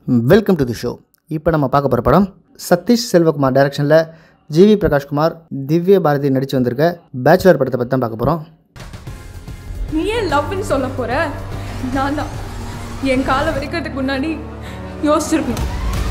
Welcome to the show இப்போ நம்ம பார்க்க போகிற படம் சதீஷ் செல்வகுமார் டைரக்ஷனில் ஜிவி பிரகாஷ்குமார் திவ்ய பாரதி நடித்து வந்திருக்க பேச்சுலர் படத்தை பற்றி தான் பார்க்க போகிறோம் நீ ஏன் லவ்னு சொல்ல போற நான் தான் என் காலை வரைக்கிறதுக்கு முன்னாடி யோசிச்சிருக்கணும்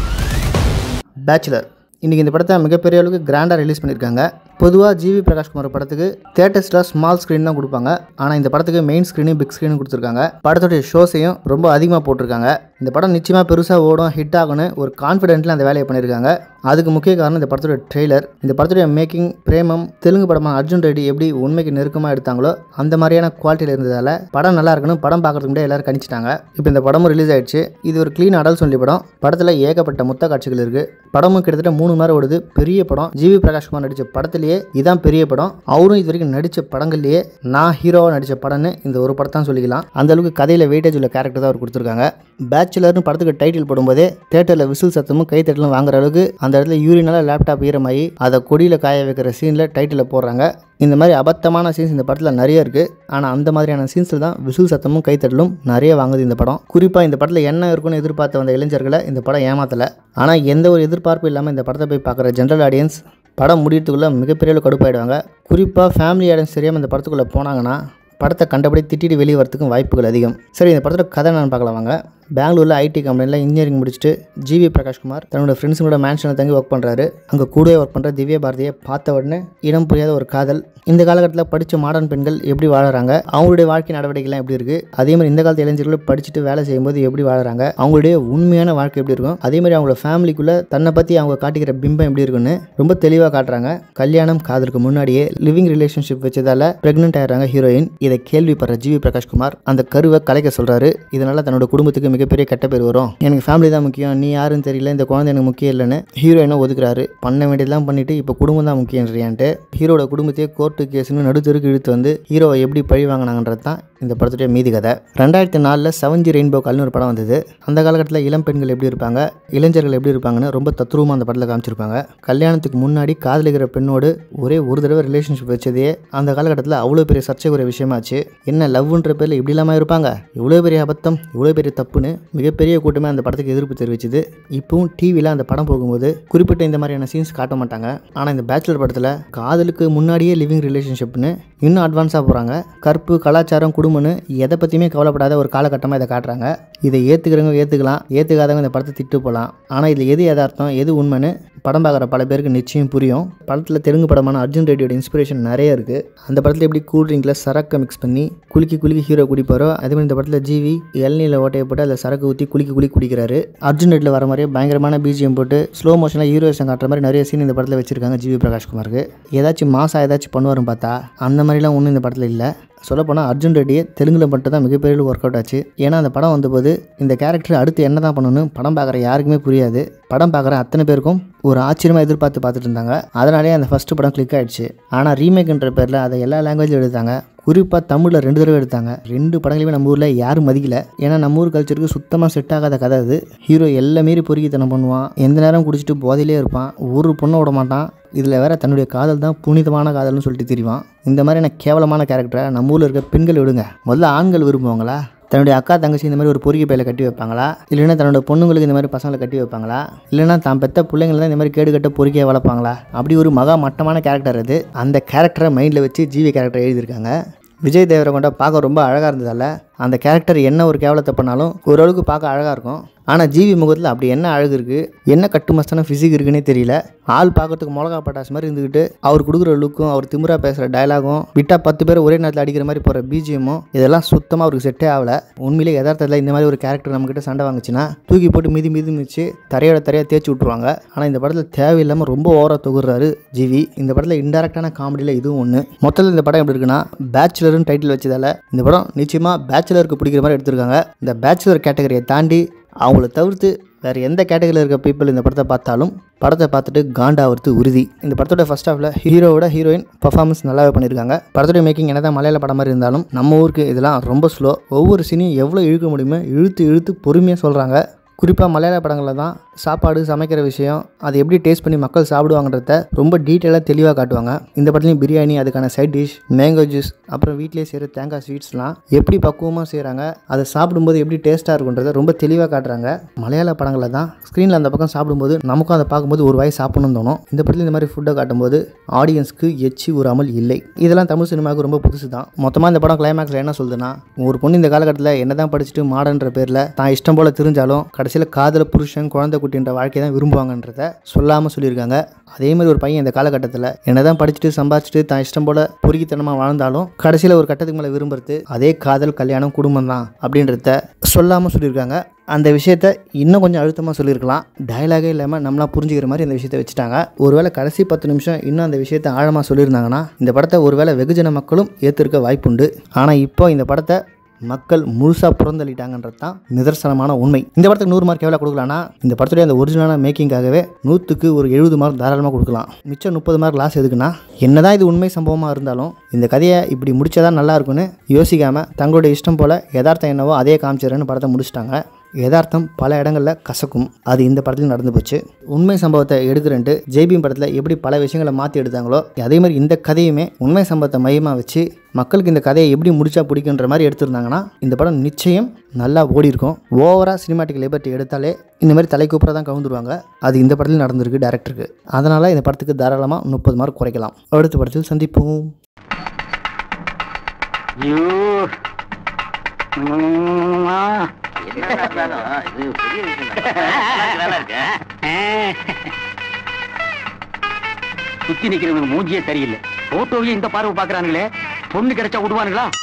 பேச்சுலர் இன்றைக்கி இந்த படத்தை மிகப்பெரிய அளவுக்கு கிராண்டாக ரிலீஸ் பண்ணியிருக்காங்க பொதுவாக ஜிவி பிரகாஷ்குமார் படத்துக்கு தேட்டர்ஸில் ஸ்மால் ஸ்க்ரீன் தான் கொடுப்பாங்க ஆனால் இந்த படத்துக்கு மெயின் ஸ்க்ரீனும் பிக் ஸ்க்ரீனும் கொடுத்துருக்காங்க படத்துடைய ஷோஸையும் ரொம்ப அதிகமாக போட்டிருக்காங்க இந்த படம் நிச்சயமாக பெருசாக ஓடும் ஹிட் ஆகும்னு ஒரு கான்ஃபிடென்ட்டில் அந்த வேலையை பண்ணியிருக்காங்க அதுக்கு முக்கிய காரணம் இந்த படத்துடைய ட்ரெய்லர் இந்த படத்துடைய மேக்கிங் பிரேமம் தெலுங்கு படமான அர்ஜுன் ரெட்டி எப்படி உண்மைக்கு நெருக்கமாக எடுத்தாங்களோ அந்த மாதிரியான குவாலிட்டியில் இருந்ததால் படம் நல்லா இருக்கணும் படம் பார்க்கறதுக்கு முன்னாடி எல்லாரும் கணிச்சிட்டாங்க இப்போ இந்த படமும் ரிலீஸ் ஆயிடுச்சு இது ஒரு க்ளீன் அடல் சொல்லி படம் படத்தில் ஏகப்பட்ட முத்த காட்சிகள் இருக்குது படமும் கிட்டத்தட்ட மூணு மணி நேரம் ஓடுது பெரிய படம் ஜிவி பிரகாஷ்குமார் நடித்த படத்திலேயே இதான் பெரிய படம் அவரும் இது வரைக்கும் நடித்த படங்கள்லேயே நான் ஹீரோவாக நடித்த படம்னு இந்த ஒரு படத்தான் சொல்லிக்கலாம் அந்த அளவுக்கு கதையில் வெயிட்டேஜ் உள்ள கேரக்டர் தான் அவர் கொடுத்துருக்காங்க பேச்சுலர்னு படத்துக்கு டைட்டில் போடும்போதே தேட்டரில் விசில் சத்தமும் கைத்தட்டலும் வாங்குற அளவுக்கு அந்த இடத்துல யூரினால லேப்டாப் ஈரமாகி அதை கொடியில் காய வைக்கிற சீனில் டைட்டில் போடுறாங்க இந்த மாதிரி அபத்தமான சீன்ஸ் இந்த படத்தில் நிறைய இருக்குது ஆனால் அந்த மாதிரியான சீன்ஸில் தான் விசில் சத்தமும் கைத்தட்டலும் நிறைய வாங்குது இந்த படம் குறிப்பாக இந்த படத்தில் என்ன இருக்குன்னு எதிர்பார்த்து வந்த இளைஞர்களை இந்த படம் ஏமாத்தலை ஆனால் எந்த ஒரு எதிர்பார்ப்பும் இல்லாமல் இந்த படத்தை போய் பார்க்குற ஜென்ரல் ஆடியன்ஸ் படம் முடியறதுக்குள்ளே மிகப்பெரிய அளவு கடுப்பாயிடுவாங்க குறிப்பாக ஃபேமிலி ஆடியன்ஸ் தெரியாமல் இந்த படத்துக்குள்ளே போனாங்கன்னா படத்தை கண்டபடி திட்டிட்டு வெளியே வரத்துக்கும் வாய்ப்புகள் அதிகம் சரி இந்த படத்தோட கதை நான் பார்க்கலாம் வாங்க பெங்களூரில் ஐடி கம்பெனியில் இன்ஜினியரிங் முடிச்சுட்டு ஜிவி பிரகாஷ்குமார் தன்னோட ஃப்ரெண்ட்ஸுங்களோட மேன்ஷனில் தங்கி ஒர்க் பண்ணுறாரு அங்கே கூடவே ஒர்க் பண்ணுற திவ்ய பாரதியை பார்த்த உடனே இடம் புரியாத ஒரு காதல் இந்த காலகட்டத்தில் படித்த மாடர்ன் பெண்கள் எப்படி வாழறாங்க அவங்களுடைய வாழ்க்கை நடவடிக்கைலாம் எப்படி இருக்குது அதே மாதிரி இந்த காலத்து இளைஞர்கள் படிச்சுட்டு வேலை செய்யும்போது எப்படி வாழறாங்க அவங்களுடைய உண்மையான வாழ்க்கை எப்படி இருக்கும் அதே மாதிரி அவங்களோட ஃபேமிலிக்குள்ளே தன்னை பற்றி அவங்க காட்டிக்கிற பிம்பம் எப்படி இருக்குன்னு ரொம்ப தெளிவாக காட்டுறாங்க கல்யாணம் காதலுக்கு முன்னாடியே லிவிங் ரிலேஷன்ஷிப் வச்சதால பிரெக்னென்ட் ஆயிடுறாங்க ஹீரோயின் இதை கேள்விப்படுற ஜிவி பிரகாஷ்குமார் அந்த கருவை கலைக்க சொல்றாரு இதனால தன்னோட குடும்பத்துக்கு மிகப்பெரிய கெட்ட பேர் வரும் எனக்கு ஃபேமிலி தான் முக்கியம் நீ யாருன்னு தெரியல இந்த குழந்தை எனக்கு முக்கியம் இல்லைன்னு ஹீரோயினை ஒதுக்குறாரு பண்ண வேண்டியதெல்லாம் பண்ணிட்டு இப்போ குடும்பம் தான் முக்கியன்றியான்ட்டு ஹீரோட குடும்பத்தையே கோர்ட்டு கேஸ்னு நடுத்தருக்கு இழுத்து வந்து ஹீரோவை எப்படி பழி வாங்கினாங்கன்றது தான் இந்த படத்துடைய மீதி கதை ரெண்டாயிரத்தி நாலில் செவன்ஜி ரெயின்போ கல்னு ஒரு படம் வந்தது அந்த காலகட்டத்தில் இளம் பெண்கள் எப்படி இருப்பாங்க இளைஞர்கள் எப்படி இருப்பாங்கன்னு ரொம்ப தத்ரூபமாக அந்த படத்தில் காமிச்சிருப்பாங்க கல்யாணத்துக்கு முன்னாடி காதலிக்கிற பெண்ணோடு ஒரே ஒரு தடவை ரிலேஷன்ஷிப் வச்சதே அந்த காலகட்டத்தில் அவ்வளோ பெரிய சர்ச்சைக்குரிய விஷயமாச்சு என்ன லவ்ன்ற பேரில் இப்படி இல்லாமல் இருப்பாங்க இவ்வளோ பெரிய அபத்தம் இவ்வளோ பெரிய தப்புன்னு மிகப்பெரிய கூட்டமே அந்த படத்துக்கு எதிர்ப்பு தெரிவிச்சுது இப்போவும் டிவியில் அந்த படம் போகும்போது குறிப்பிட்ட இந்த மாதிரியான சீன்ஸ் காட்ட மாட்டாங்க ஆனால் இந்த பேச்சுலர் படத்தில் காதலுக்கு முன்னாடியே லிவிங் ரிலேஷன்ஷிப்னு இன்னும் அட்வான்ஸாக போகிறாங்க கற்பு கலாச்சாரம் குடும்பம்னு எதை பற்றியுமே கவலைப்படாத ஒரு காலகட்டமாக இதை காட்டுறாங்க இதை ஏற்றுக்கிறவங்க ஏற்றுக்கலாம் ஏற்றுக்காதவங்க இந்த படத்தை திட்டு போகலாம் ஆனால் இதில் எது யதார்த்தம் எது உண்மைன்னு படம் பார்க்குற பல பேருக்கு நிச்சயம் புரியும் படத்தில் தெலுங்கு படமான அர்ஜுன் ரெட்டியோட இன்ஸ்பிரேஷன் நிறைய இருக்குது அந்த படத்தில் எப்படி கூல் ட்ரிங்கில் சரக்கை மிக்ஸ் பண்ணி குலுக்கி குலுக்கி ஹீரோ குடிப்பாரோ அதே மாதிரி இந்த படத்தில் ஜிவி இளநீல ஓட்டையை போட்டு அதில் சரக்கு ஊற்றி குலுக்கி குலுக்கி குடிக்கிறாரு அர்ஜுன் ரெட்டில் வர மாதிரியே பயங்கரமான பிஜிஎம் போட்டு ஸ்லோ மோஷனில் ஹீரோயிசம் காட்டுற மாதிரி நிறைய சீன் இந்த படத்தில் வச்சிருக்காங்க ஜிவி பிரகாஷ்குமாருக்கு ஏதாச்சும் மாசா ஏதாச்சும் பண்ணுவாருன்னு பார்த்தா அந்த மாதிரிலாம் ஒன்றும் இந்த படத்தில் இல்லை சொல்லப்போனால் அர்ஜுன் ரெட்டியை தெலுங்கில் மட்டும் தான் மிகப்பெரிய ஒர்க் அவுட் ஆச்சு ஏன்னா அந்த படம் வந்தபோது இந்த கேரக்டர் அடுத்து என்ன தான் பண்ணணும் படம் பார்க்குற யாருக்குமே புரியாது படம் பார்க்குற அத்தனை பேருக்கும் ஒரு ஆச்சரியமாக எதிர்பார்த்து பார்த்துட்டு இருந்தாங்க அதனாலே அந்த ஃபஸ்ட்டு படம் கிளிக் ஆயிடுச்சு ஆனால் ரீமேக்ன்ற பேரில் அதை எல்லா லாங்குவேஜில் எடுத்தாங்க குறிப்பாக தமிழில் ரெண்டு தடவை எடுத்தாங்க ரெண்டு படங்களையுமே நம்ம ஊரில் யாரும் மதிக்கல ஏன்னா நம்ம ஊர் கல்ச்சருக்கு சுத்தமாக செட் ஆகாத கதை அது ஹீரோ எல்லா மீறி பொறுக்கித்தனம் பண்ணுவான் எந்த நேரம் குடிச்சிட்டு போதையிலே இருப்பான் ஒரு பொண்ணை விட மாட்டான் இதில் வேற தன்னுடைய காதல் தான் புனிதமான காதல்னு சொல்லிட்டு தெரிவான் இந்த மாதிரியான கேவலமான கேரக்டரை நம்ம ஊரில் இருக்க பெண்கள் விடுங்க முதல்ல ஆண்கள் விரும்புவாங்களா தன்னுடைய அக்கா தங்கச்சி இந்த மாதிரி ஒரு பொறுக்கி பையில கட்டி வைப்பாங்களா இல்லைன்னா தன்னோட பொண்ணுங்களுக்கு இந்த மாதிரி பசங்களை கட்டி வைப்பாங்களா இல்லைன்னா தான் பெத்த பிள்ளைங்களை தான் இந்த மாதிரி கேடு கட்ட பொறுக்கியை வளர்ப்பாங்களா அப்படி ஒரு மகா மட்டமான கேரக்டர் அது அந்த கேரக்டரை மைண்டில் வச்சு ஜீவி கேரக்டர் எழுதியிருக்காங்க விஜய் தேவரகொண்டா பார்க்க ரொம்ப அழகாக இருந்ததால் அந்த கேரக்டர் என்ன ஒரு கேவலத்தை பண்ணாலும் ஓரளவுக்கு பார்க்க அழகாக இருக்கும் ஆனால் ஜிவி முகத்தில் அப்படி என்ன அழகு இருக்குது என்ன கட்டுமஸ்தான ஃபிசிக் இருக்குன்னே தெரியல ஆள் பார்க்கறதுக்கு மிளகா பட்டாசு மாதிரி இருந்துக்கிட்டு அவர் கொடுக்குற லுக்கும் அவர் திமுறா பேசுகிற டயலாகும் விட்டா பத்து பேர் ஒரே நேரத்தில் அடிக்கிற மாதிரி போகிற பிஜிஎம்மும் இதெல்லாம் சுத்தமாக அவருக்கு செட்டே ஆகல உண்மையிலே யதார்த்தத்தில் இந்த மாதிரி ஒரு கேரக்டர் நம்மக்கிட்ட சண்டை வாங்குச்சுன்னா தூக்கி போட்டு மிதி மிதி மிதிச்சு தரையோட தரையாக தேய்ச்சி விட்ருவாங்க ஆனால் இந்த படத்தில் தேவையில்லாமல் ரொம்ப ஓவராக தொகுறாரு ஜிவி இந்த படத்தில் இன்டெரக்டான காமெடியில் இதுவும் ஒன்று மொத்தத்தில் இந்த படம் எப்படி இருக்குன்னா பேச்சுலர்னு டைட்டில் வச்சதால இந்த படம் நிச்சயமாக பேச்சுலருக்கு பிடிக்கிற மாதிரி எடுத்திருக்காங்க இந்த பேச்சுலர் கேட்டகரியை தாண்டி அவங்கள தவிர்த்து வேறு எந்த கேட்டகரியில் இருக்க பீப்புள் இந்த படத்தை பார்த்தாலும் படத்தை பார்த்துட்டு காண்டாவது உறுதி இந்த படத்தோட ஃபர்ஸ்ட் ஹாஃபில் ஹீரோவோட ஹீரோயின் பர்ஃபார்மன்ஸ் நல்லாவே பண்ணியிருக்காங்க படத்தோட மேக்கிங் என்ன தான் மலையாள படம் மாதிரி இருந்தாலும் நம்ம ஊருக்கு இதெல்லாம் ரொம்ப ஸ்லோ ஒவ்வொரு சீனையும் எவ்வளோ இழுக்க முடியுமோ இழுத்து இழுத்து பொறுமையாக சொல்கிறாங்க குறிப்பாக மலையாள படங்களில் தான் சாப்பாடு சமைக்கிற விஷயம் அதை எப்படி டேஸ்ட் பண்ணி மக்கள் சாப்பிடுவாங்கன்றத ரொம்ப டீட்டெயிலாக தெளிவாக காட்டுவாங்க இந்த படத்துலையும் பிரியாணி அதுக்கான சைட் டிஷ் மேங்கோ ஜூஸ் அப்புறம் வீட்டிலேயே செய்கிற தேங்காய் ஸ்வீட்ஸ்லாம் எப்படி பக்குவமாக செய்கிறாங்க அதை சாப்பிடும்போது எப்படி டேஸ்ட்டாக இருக்குன்றத ரொம்ப தெளிவாக காட்டுறாங்க மலையாள படங்களில் தான் ஸ்க்ரீனில் அந்த பக்கம் சாப்பிடும்போது நமக்கும் அதை பார்க்கும்போது ஒரு வாய் சாப்பிடணும்னு தோணும் இந்த படத்தில் இந்த மாதிரி ஃபுட்டை காட்டும்போது ஆடியன்ஸ்க்கு எச்சி ஊறாமல் இல்லை இதெல்லாம் தமிழ் சினிமாவுக்கு ரொம்ப புதுசு தான் மொத்தமாக இந்த படம் கிளைமேக்ஸில் என்ன சொல்லுதுன்னா ஒரு பொண்ணு இந்த காலகட்டத்தில் என்ன தான் படிச்சுட்டு மாடன்ற பேரில் தான் இஷ்டம் போல் தெரிஞ்சாலும் கடைசியில் காதல புருஷன் குழந்தை குட்டின்ற வாழ்க்கையை தான் விரும்புவாங்கன்றத சொல்லாமல் சொல்லியிருக்காங்க அதே மாதிரி ஒரு பையன் இந்த காலகட்டத்தில் என்ன தான் படிச்சுட்டு சம்பாதிச்சுட்டு தான் இஷ்டம் போல் பொறுக்கித்தனமாக வாழ்ந்தாலும் கடைசியில் ஒரு கட்டத்துக்கு மேலே விரும்புறது அதே காதல் கல்யாணம் குடும்பம் தான் அப்படின்றத சொல்லாமல் சொல்லியிருக்காங்க அந்த விஷயத்த இன்னும் கொஞ்சம் அழுத்தமாக சொல்லியிருக்கலாம் டயலாகே இல்லாமல் நம்மளாம் புரிஞ்சுக்கிற மாதிரி அந்த விஷயத்தை வச்சுட்டாங்க ஒருவேளை கடைசி பத்து நிமிஷம் இன்னும் அந்த விஷயத்தை ஆழமாக சொல்லியிருந்தாங்கன்னா இந்த படத்தை ஒருவேளை வெகுஜன மக்களும் ஏற்றிருக்க வாய்ப்புண்டு ஆனால் இப்போ இந்த படத்தை மக்கள் முழுசாக புறந்தள்ளிட்டாங்கன்றது தான் நிதர்சனமான உண்மை இந்த படத்துக்கு நூறு மார்க் எவ்வளோ கொடுக்கலாம்னா இந்த படத்துடைய அந்த ஒரிஜினலான மேக்கிங்காகவே நூற்றுக்கு ஒரு எழுபது மார்க் தாராளமாக கொடுக்கலாம் மிச்சம் முப்பது மார்க் லாஸ் எதுக்குன்னா என்னதான் இது உண்மை சம்பவமாக இருந்தாலும் இந்த கதையை இப்படி முடிச்சாதான் நல்லா இருக்கும்னு யோசிக்காமல் தங்களுடைய இஷ்டம் போல் யதார்த்தம் என்னவோ அதே காமிச்சிடுறேன்னு படத்தை முடிச்சிட்டாங்க யதார்த்தம் பல இடங்களில் கசக்கும் அது இந்த படத்தில் நடந்து போச்சு உண்மை சம்பவத்தை எடுக்கிறேன்ட்டு ஜெய்பீம் படத்தில் எப்படி பல விஷயங்களை மாற்றி எடுத்தாங்களோ அதே மாதிரி இந்த கதையுமே உண்மை சம்பவத்தை மையமாக வச்சு மக்களுக்கு இந்த கதையை எப்படி முடிச்சா பிடிக்குன்ற மாதிரி எடுத்திருந்தாங்கன்னா இந்த படம் நிச்சயம் நல்லா ஓடி இருக்கும் ஓவராக சினிமாட்டிக் லிபர்ட்டி எடுத்தாலே இந்த மாதிரி தலை கூப்பிட தான் கவுந்துருவாங்க அது இந்த படத்தில் நடந்திருக்கு டேரக்டருக்கு அதனால் இந்த படத்துக்கு தாராளமாக முப்பது மார்க் குறைக்கலாம் அடுத்த படத்தில் சந்திப்போம் ஐயோ உம்மா. சுத்தி நிக்கிறவங்க மூஞ்சியே சரியில்லை போட்டோவையும் இந்த பார்வை பாக்குறாங்களே பொண்ணு கிடைச்சா விடுவானுங்களா